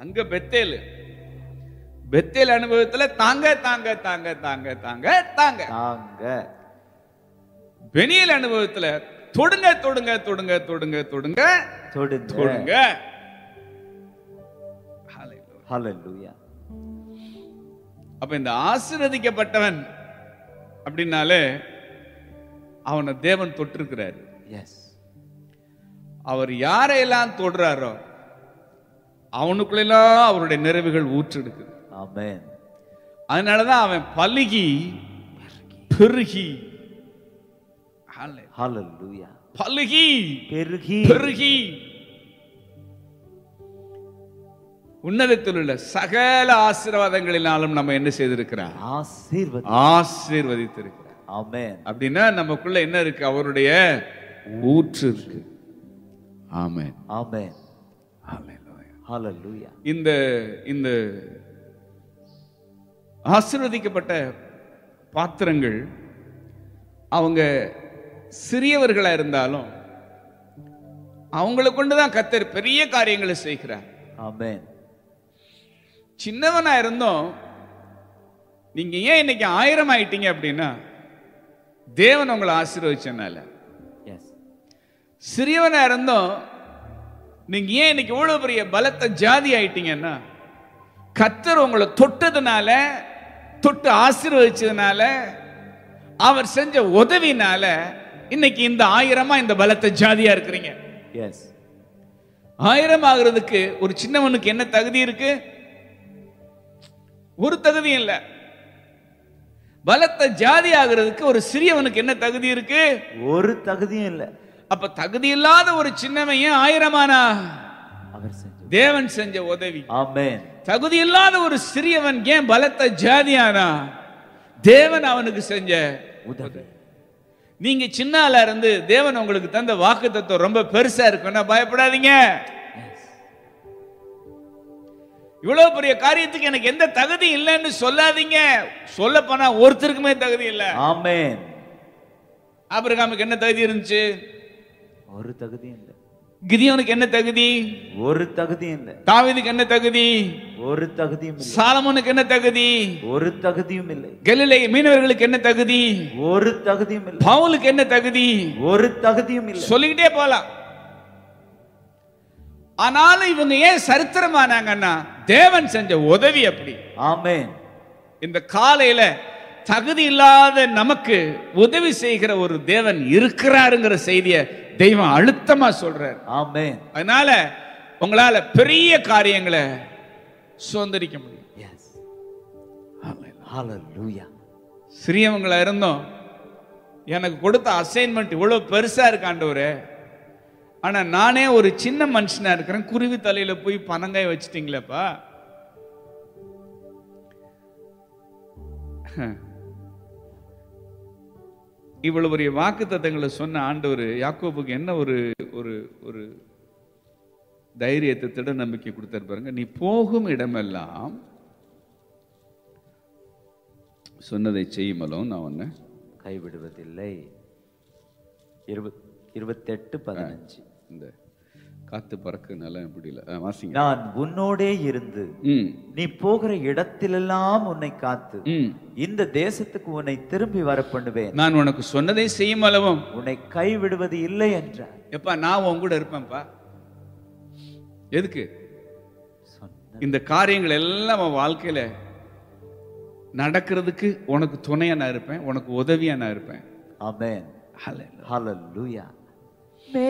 அங்க Bethel Bethel அனுபவத்துல தாங்க தாங்க தாங்க தாங்க தாங்க தாங்க தாங்க பெனியல் அனுபவத்துல தொடுங்க தொடுங்க தொடுங்க தொடுங்க தொடுங்க தொடுங்க தொடுங்க Hallelujah. ஹalleluya அப்ப இந்த ஆசீர்வதிக்கப்பட்டவன் அப்படின்னாலே அவனை தேவன் தொட்டிருக்கிறாரு எஸ் அவர் யாரையெல்லாம் தொடுறாரோ அவனுக்குள்ளெல்லாம் அவருடைய நிறைவுகள் ஊற்றெடுக்குது ஆமென் அதனாலதான் அவன் பலுகி பெருகி Hallelujah. ஹalleluya பலுகி பெருகி பெருகி உன்னதத்தில் உள்ள சகல ஆசீர்வாதங்களினாலும் நம்ம என்ன செய்திருக்கிறார் ஆசீர்வதி ஆசீர்வதித்திருக்கிறார் ஆமென் அப்படின்னா நமக்குள்ள என்ன இருக்கு அவருடைய ஊற்று இருக்கு ஆமென் ஆமென் Hallelujah. ஹalleluya இந்த இந்த ஆசீர்வதிக்கப்பட்ட பாத்திரங்கள் அவங்க சிறியவர்களா இருந்தாலும் அவங்களை கொண்டுதான் கத்தர் பெரிய காரியங்களை செய்கிறார் ஆமென் சின்னவனா இருந்தோம் நீங்க ஏன் இன்னைக்கு ஆயிரம் ஆயிட்டீங்க அப்படின்னா தேவன் உங்களை ஆசீர்வதிச்சனால எஸ் சிறியவனா இருந்தோம் நீங்க ஏன் இன்னைக்கு இவ்வளவு பெரிய பலத்த ஜாதி ஆயிட்டீங்கன்னா கத்தர் உங்களை தொட்டதுனால தொட்டு ஆசீர்வதிச்சதுனால அவர் செஞ்ச உதவினால இன்னைக்கு இந்த ஆயிரமா இந்த பலத்த ஜாதியா இருக்கிறீங்க எஸ் ஆயிரம் ஆகுறதுக்கு ஒரு சின்னவனுக்கு என்ன தகுதி இருக்கு ஒரு தகுதியும் இல்ல பலத்த ஜாதி ஆகுறதுக்கு ஒரு சிறியவனுக்கு என்ன தகுதி இருக்கு ஒரு தகுதியும் இல்ல அப்ப தகுதி இல்லாத ஒரு சின்னவன் ஏன் ஆயிரமானா அவர் செஞ்ச தேவன் செஞ்ச உதவி ஆமென் தகுதி இல்லாத ஒரு சிறியவன் ஏன் பலத்த ஜாதியானா தேவன் அவனுக்கு செஞ்ச உதவி நீங்க சின்ன ஆளா இருந்து தேவன் உங்களுக்கு தந்த வாக்கு தத்துவம் ரொம்ப பெருசா இருக்குன்னா பயப்படாதீங்க எஸ் இவ்வளவு பெரிய காரியத்துக்கு எனக்கு எந்த தகுதி இல்லைன்னு சொல்லாதீங்க சொல்ல போனா ஒருத்தருக்குமே தகுதி இல்ல ஆமென் ஆபிரகாமுக்கு என்ன தகுதி இருந்துச்சு ஒரு தகுதியும் இல்ல கிதியோனுக்கு என்ன தகுதி ஒரு தகுதியும் இல்ல தாவீதுக்கு என்ன தகுதி ஒரு தகுதியும் இல்லை சாலமோனுக்கு என்ன தகுதி ஒரு தகுதியும் இல்லை கலிலே மீனவர்களுக்கு என்ன தகுதி ஒரு தகுதியும் இல்லை பவுலுக்கு என்ன தகுதி ஒரு தகுதியும் இல்லை சொல்லிக்கிட்டே போலாம் ஆனாலும் இவங்க ஏன் சரித்திரமானாங்கன்னா தேவன் செஞ்ச உதவி அப்படி ஆமென் இந்த காலையில தகுதி இல்லாத நமக்கு உதவி செய்கிற ஒரு தேவன் இருக்கிறாருங்கிற செய்தியை தெய்வம் அழுத்தமா சொல்றார் ஆமென் அதனால உங்களால பெரிய காரியங்களை சுதந்திரிக்க முடியும் எஸ் ஹalleluya சிறியவங்களா இருந்தோம் எனக்கு கொடுத்த அசைன்மெண்ட் இவ்வளவு பெருசா இருக்கு ஆண்டவரே ஆனா நானே ஒரு சின்ன மனுஷனா இருக்கிறேன் குருவி தலையில போய் பனங்காய் வச்சிட்டீங்களேப்பா இவ்வளவு பெரிய வாக்கு தத்தங்களை சொன்ன ஆண்டவர் யாக்கோபுக்கு என்ன ஒரு ஒரு ஒரு தைரியத்தை திட நம்பிக்கை கொடுத்தாரு பாருங்க நீ போகும் இடமெல்லாம் சொன்னதை செய்யுமலோ நான் ஒன்னு கைவிடுவதில்லை இருபத் இருபத்தெட்டு பதினஞ்சு இந்த காத்து பறக்குனால முடியல ஆ, வாசிங்க நான் உன்னோடே இருந்து ம் நீ போகிற இடத்திலெல்லாம் உன்னை காத்து ம் இந்த தேசத்துக்கு உன்னை திரும்பி வர பண்ணுவேன் நான் உனக்கு சொன்னதை செய்யும் அளவும் உன்னை கைவிடுவது இல்லை என்றார் எப்பா நான் உன் கூட இருப்பேன்ப்பா எதுக்கு சொன்ன இந்த காரியங்கள் எல்லாம் உன் வாழ்க்கையில நடக்கிறதுக்கு உனக்கு துணையா நான் இருப்பேன் உனக்கு உதவியா நான் இருப்பேன் ஆமென் Hallelujah. ஹalleluya